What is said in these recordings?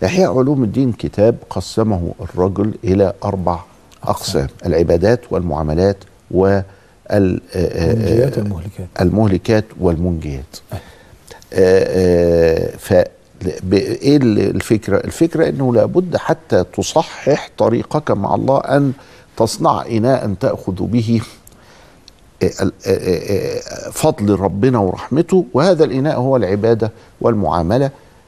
إحياء علوم الدين كتاب قسمه الرجل إلى أربع أقسام العبادات والمعاملات وال المنجيات والمهلكات المهلكات والمنجيات آه، آه، ف ب- ايه ال- الفكره؟ الفكره انه لابد حتى تصحح طريقك مع الله ان تصنع اناء تاخذ به آه، ال- آه، آه، آه، فضل ربنا ورحمته وهذا الاناء هو العباده والمعامله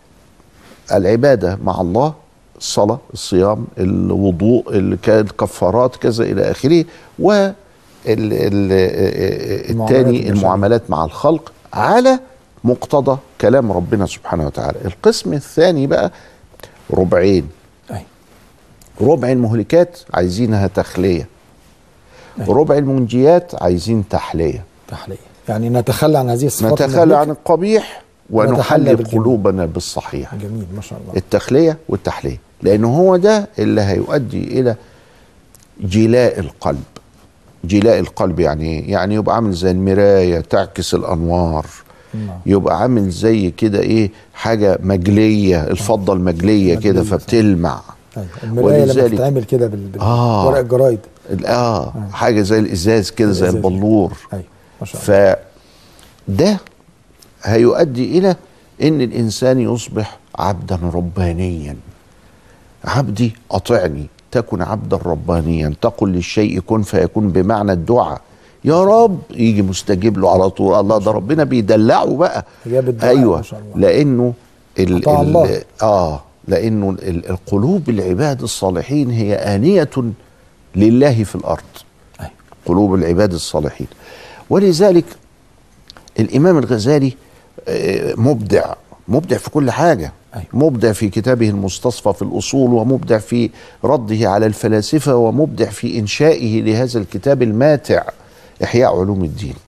العباده مع الله الصلاه الصيام الوضوء ال- ك- الكفارات كذا الى اخره و ال- ال- آه، آه، المعاملات الثاني البشرية. المعاملات مع الخلق على مقتضى كلام ربنا سبحانه وتعالى القسم الثاني بقى ربعين أي. ربع المهلكات عايزينها تخلية أي. ربع المنجيات عايزين تحلية تحلية يعني نتخلى عن هذه الصفات نتخلى المهلكة. عن القبيح ونتحلى ونحلي بالجميل. قلوبنا بالصحيح جميل ما شاء الله التخلية والتحلية لأنه هو ده اللي هيؤدي إلى جلاء القلب جلاء القلب يعني يعني يبقى عامل زي المراية تعكس الأنوار نعم. يبقى عامل زي كده ايه حاجه مجليه الفضه المجليه كده مجلية، صح. فبتلمع أيوة. المراية لما ولذلك- تتعمل كده بال... بال... آه. ورق الجرايد ال- اه حاجه زي الازاز كده زي الإزاز. البلور ايوه ما شاء الله فده هيؤدي الى ان الانسان يصبح عبدا ربانيا عبدي اطعني تكن عبدا ربانيا تقل للشيء كن فيكون بمعنى الدعاء يا رب يجي مستجيب له على طول الله ده ربنا بيدلعه بقى إجابة دعاء ايوه ما شاء الله. لانه ال أطاع ال الله. اه لانه ال- القلوب العباد الصالحين هي آنية لله في الارض أيوة. قلوب العباد الصالحين ولذلك الامام الغزالي آه، مبدع مبدع في كل حاجه أيوة. مبدع في كتابه المستصفى في الاصول ومبدع في رده على الفلاسفه ومبدع في انشائه لهذا الكتاب الماتع احياء علوم الدين